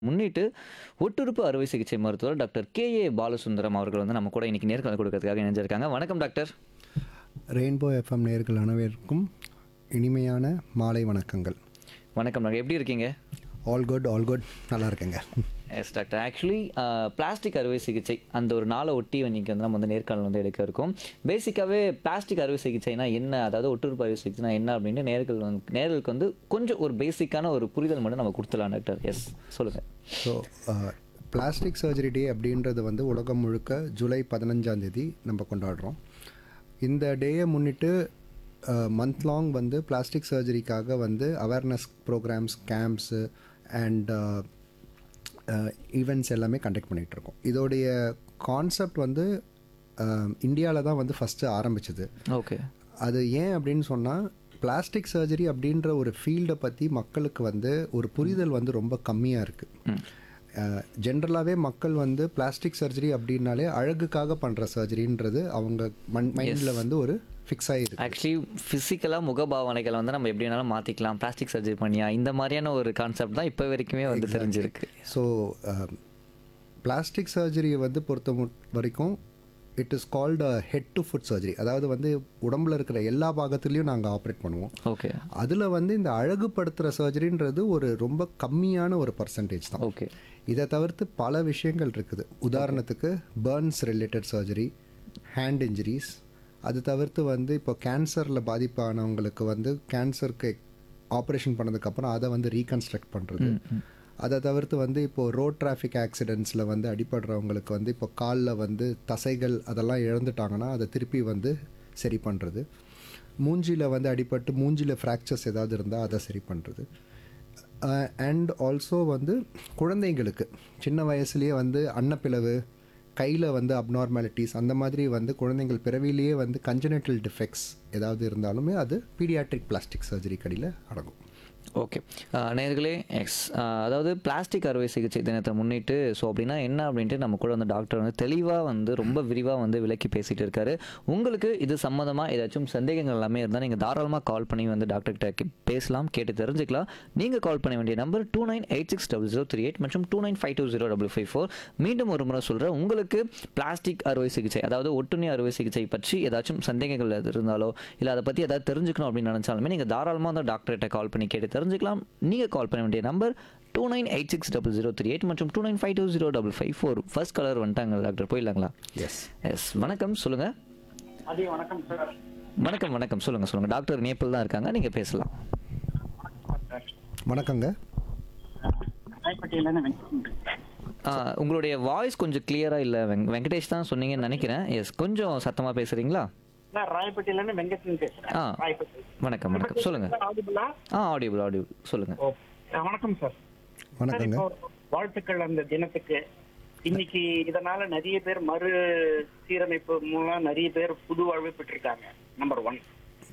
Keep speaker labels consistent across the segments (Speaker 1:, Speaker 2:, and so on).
Speaker 1: முன்னிட்டு ஒட்டுறுப்பு அறுவை சிகிச்சை மருத்துவர் டாக்டர் கே ஏ பாலசுந்தரம் அவர்கள் வந்து நம்ம கூட இன்னைக்கு நேர்காணல் கொடுக்கறதுக்காக இணைஞ்சிருக்காங்க வணக்கம் டாக்டர்
Speaker 2: ரெயின்போ எஃப்எம் நேர்கள் அனைவருக்கும் இனிமையான மாலை வணக்கங்கள்
Speaker 1: வணக்கம் டாக்டர் எப்படி இருக்கீங்க
Speaker 2: ஆல் குட் ஆல் குட் நல்லா இருக்கேங்க
Speaker 1: எஸ் டாக்டர் ஆக்சுவலி பிளாஸ்டிக் அறுவை சிகிச்சை அந்த ஒரு நாளை ஒட்டி இன்னைக்கு வந்து நம்ம வந்து நேர்காணல் வந்து எடுக்க இருக்கோம் பேசிக்காகவே பிளாஸ்டிக் அறுவை சிகிச்சைனா என்ன அதாவது ஒட்டுறுப்பு அறுவை சிகிச்சைனா என்ன அப்படின்னு நேர்கள் வந்து நேர்களுக்கு வந்து கொஞ்சம் ஒரு பேசிக்கான ஒரு புரிதல் மட்டும் நம்ம கொடுத்துலாம் டாக்டர் எஸ் சொல்லுங்கள்
Speaker 2: ஸோ பிளாஸ்டிக் சர்ஜரி டே அப்படின்றது வந்து உலகம் முழுக்க ஜூலை பதினஞ்சாம் தேதி நம்ம கொண்டாடுறோம் இந்த டேயை முன்னிட்டு மந்த் லாங் வந்து பிளாஸ்டிக் சர்ஜரிக்காக வந்து awareness programmes camps and events எல்லாமே கண்டக்ட் பண்ணிகிட்ருக்கோம் இதோடைய கான்செப்ட் வந்து இந்தியாவில் தான் வந்து ஃபஸ்ட்டு ஆரம்பிச்சது
Speaker 1: ஓகே
Speaker 2: அது ஏன் அப்படின்னு சொன்னால் பிளாஸ்டிக் சர்ஜரி அப்படின்ற ஒரு ஃபீல்டை பற்றி மக்களுக்கு வந்து ஒரு புரிதல் வந்து ரொம்ப கம்மியாக இருக்குது ஜென்ரலாகவே மக்கள் வந்து பிளாஸ்டிக் சர்ஜரி அப்படின்னாலே அழகுக்காக பண்ணுற சர்ஜரின்றது அவங்க மண் மைண்டில் வந்து ஒரு ஃபிக்ஸ் ஆகிருக்கு
Speaker 1: ஆக்சுவலி ஃபிசிக்கலாக முகபாவனைகளை வந்து நம்ம எப்படி வேணாலும் மாற்றிக்கலாம் பிளாஸ்டிக் சர்ஜரி பண்ணியா இந்த மாதிரியான ஒரு கான்செப்ட் தான் இப்போ வரைக்குமே வந்து தெரிஞ்சிருக்கு
Speaker 2: ஸோ பிளாஸ்டிக் சர்ஜரியை வந்து பொறுத்த மு- வரைக்கும் it is called head to foot surgery அதாவது வந்து உடம்புல இருக்கிற எல்லா பாகத்துலேயும் நாங்கள் ஆப்ரேட் பண்ணுவோம்
Speaker 1: ஓகே
Speaker 2: அதில் வந்து இந்த அழகுபடுத்துகிற சர்ஜரின்றது ஒரு ரொம்ப கம்மியான ஒரு பர்சன்டேஜ் தான்
Speaker 1: ஓகே
Speaker 2: இதை தவிர்த்து பல விஷயங்கள் இருக்குது உதாரணத்துக்கு burns related surgery hand injuries அது தவிர்த்து வந்து இப்போ கேன்சரில் பாதிப்பானவங்களுக்கு வந்து கேன்சருக்கு ஆப்ரேஷன் பண்ணதுக்கப்புறம் அதை வந்து ரீகன்ஸ்ட்ரக்ட் பண்ணுறது அதை தவிர்த்து வந்து இப்போது ரோட் டிராஃபிக் ஆக்சிடெண்ட்ஸில் வந்து அடிபடுறவங்களுக்கு வந்து இப்போ காலில் வந்து தசைகள் அதெல்லாம் இழந்துட்டாங்கன்னா அதை திருப்பி வந்து சரி பண்ணுறது மூஞ்சியில் வந்து அடிபட்டு மூஞ்சியில் ஃப்ராக்சர்ஸ் ஏதாவது இருந்தால் அதை சரி பண்ணுறது அண்ட் ஆல்சோ வந்து குழந்தைங்களுக்கு சின்ன வயசுலேயே வந்து அன்னப்பிளவு கையில் வந்து அப்நார்மாலிட்டிஸ் அந்த மாதிரி வந்து குழந்தைங்கள் பிறவிலேயே வந்து கஞ்சனட்டல் டிஃபெக்ட்ஸ் ஏதாவது இருந்தாலுமே அது பீடியாட்ரிக் பிளாஸ்டிக் சர்ஜரி கடியில் அடங்கும்
Speaker 1: ஓகே நேர்களே எக்ஸ் அதாவது பிளாஸ்டிக் அறுவை சிகிச்சை தினத்தை முன்னிட்டு ஸோ அப்படின்னா என்ன அப்படின்ட்டு நம்ம கூட வந்து டாக்டர் வந்து தெளிவாக வந்து ரொம்ப விரிவாக வந்து விளக்கி பேசிட்டு இருக்காரு உங்களுக்கு இது சம்மந்தமாக ஏதாச்சும் சந்தேகங்கள் எல்லாமே இருந்தால் நீங்கள் தாராளமாக கால் பண்ணி வந்து டாக்டர்கிட்ட கே- பேசலாம் கேட்டு தெரிஞ்சுக்கலாம் நீங்கள் கால் பண்ண வேண்டிய number two nine eight six double zero three eight மற்றும் two nine five two zero double five four மீண்டும் ஒரு முறை சொல்கிறேன் உங்களுக்கு பிளாஸ்டிக் அறுவை சிகிச்சை அதாவது ஒட்டுண்ணி அறுவை சிகிச்சை பற்றி ஏதாச்சும் சந்தேகங்கள் எது இருந்தாலோ இல்லை அதை பற்றி ஏதாவது தெரிஞ்சுக்கணும் அப்படின்னு நினச்சாலுமே நீங்கள் தாராளமாக அந்த டாக்டர்கிட்ட கால் பண்ணி கேட்டு தெரிஞ்சுக்கலாம் நீங்கள் கால் பண்ண வேண்டிய number two nine eight six double zero three eight மற்றும் two nine five two zero double five four first colour வந்துட்டாங்க டாக்டர் போயிடலாங்களா
Speaker 2: எஸ்
Speaker 1: எஸ் வணக்கம் சொல்லுங்கள்
Speaker 3: அதே வணக்கம் சார்
Speaker 1: வணக்கம் வணக்கம் சொல்லுங்கள் சொல்லுங்கள் டாக்டர் நேபிள் தான் இருக்காங்க நீங்கள் பேசலாம்
Speaker 2: வணக்கங்க
Speaker 3: ராயப்பட்டியில வெங்கட்
Speaker 1: ஆ, உங்களுடைய வாய்ஸ் கொஞ்சம் கிளியராக இல்லை வெங் வெங்கடேஷ் தான் சொன்னீங்கன்னு நினைக்கிறேன் எஸ் கொஞ்சம் சத்தமாக பேசுகிறீங்களா
Speaker 3: நான் ராயப்பட்டியில இருந்து வெங்கட்னு பேசுறேன்
Speaker 1: ஆ.
Speaker 3: ராயப்பட்டி
Speaker 1: வணக்கம் வணக்கம் சொல்லுங்கள்
Speaker 3: ஆடிபிளா
Speaker 1: ஆ ஆடியபிள் ஆடியபிள் சொல்லுங்கள்
Speaker 3: ஓ ஆ, வணக்கம் சார் சார்,
Speaker 2: வணக்கங்க
Speaker 3: இப்போ வாழ்த்துக்கள் அந்த தினத்துக்கு இன்னைக்கு இதனால நிறைய பேர் மறு சீரமைப்பு மூலம் நிறைய பேர் புது வாழ்வு பெற்றிருக்காங்க நம்பர் ஒன்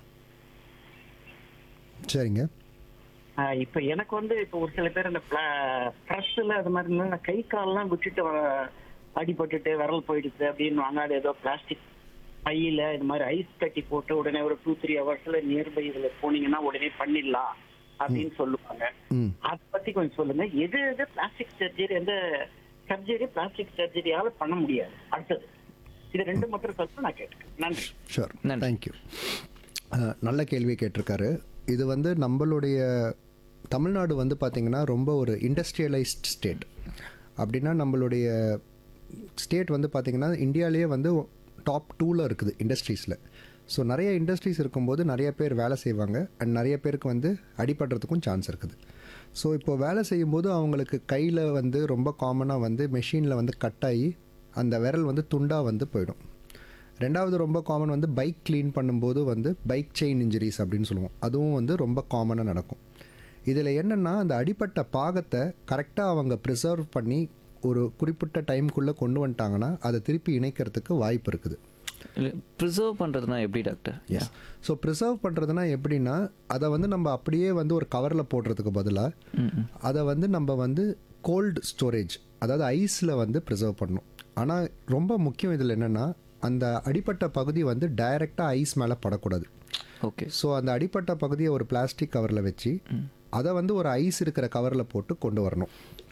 Speaker 2: சரிங்க
Speaker 3: இப்ப எனக்கு வந்து இப்ப ஒரு சில பேர் இந்த ப்ரெஸ்ல அது மாதிரி இருந்தா கை கால்லாம் விட்டுட்டு வ- அடிபட்டுட்டு விரல் போயிடுச்சு அப்படின்னு வாங்க அது ஏதோ பிளாஸ்டிக் பையில இது மாதிரி ஐஸ் கட்டி போட்டு உடனே ஒரு டூ த்ரீ ஹவர்ஸ்ல நியர்பை இதுல போனீங்கன்னா உடனே பண்ணிடலாம் அப்படின்னு சொல்லுவாங்க
Speaker 2: ம்
Speaker 3: அதை பத்தி கொஞ்சம் சொல்லுங்க எது எது பிளாஸ்டிக் சர்ஜரி எந்த சர்ஜரி பிளாஸ்டிக் சர்ஜரியால பண்ண முடியாது அடுத்தது இது ரெண்டு மட்டும் சொல்ல நான் கேட்டுக்கேன் நன்றி
Speaker 2: ஷூர்
Speaker 1: நன்றி.
Speaker 2: தேங்க்யூ நல்ல கேள்வி கேட்டிருக்காரு இது வந்து நம்மளுடைய தமிழ்நாடு வந்து பார்த்திங்கன்னா ரொம்ப ஒரு இண்டஸ்ட்ரியலைஸ்ட் ஸ்டேட் அப்படின்னா நம்மளுடைய ஸ்டேட் வந்து பார்த்திங்கன்னா இந்தியாவிலேயே வந்து டாப் டூவில் இருக்குது இண்டஸ்ட்ரீஸில் ஸோ நிறைய இண்டஸ்ட்ரீஸ் இருக்கும்போது நிறைய பேர் வேலை செய்வாங்க அண்ட் நிறைய பேருக்கு வந்து அடிபடுறதுக்கும் சான்ஸ் இருக்குது ஸோ இப்போ வேலை செய்யும்போது அவங்களுக்கு கையில் வந்து ரொம்ப காமனாக வந்து மெஷினில் வந்து கட் ஆகி அந்த விரல் வந்து துண்டாக வந்து போயிடும் ரெண்டாவது ரொம்ப காமன் வந்து பைக் க்ளீன் பண்ணும்போது வந்து பைக் செயின் இன்ஜுரிஸ் அப்படின்னு சொல்லுவோம் அதுவும் வந்து ரொம்ப காமனாக நடக்கும் இதில் என்னென்னா அந்த அடிப்பட்ட பாகத்தை கரெக்டாக அவங்க ப்ரிசர்வ் பண்ணி ஒரு குறிப்பிட்ட டைம்குள்ளே கொண்டு வந்துட்டாங்கன்னா அதை திருப்பி இணைக்கிறதுக்கு வாய்ப்பு இருக்குது
Speaker 1: ப்ரிசர்வ் பண்ணுறதுனா எப்படி டாக்டர்
Speaker 2: எஸ் ஸோ ப்ரிசர்வ் பண்ணுறதுனா எப்படின்னா அதை வந்து நம்ம அப்படியே வந்து ஒரு கவரில் போடுறதுக்கு பதிலாக அதை வந்து நம்ம வந்து கோல்டு ஸ்டோரேஜ் அதாவது ஐஸில் வந்து ப்ரிசர்வ் பண்ணணும் ஆனால் ரொம்ப முக்கியம் இதில் என்னென்னா அந்த அடிப்பட்ட பகுதி வந்து டைரெக்டாக ஐஸ் மேலே படக்கூடாது
Speaker 1: ஓகே
Speaker 2: ஸோ அந்த அடிப்பட்ட பகுதியை ஒரு பிளாஸ்டிக் கவரில் வச்சு அதை வந்து ஒரு ஐஸ் இருக்கிற கவரில் போட்டு கொண்டு வரணும்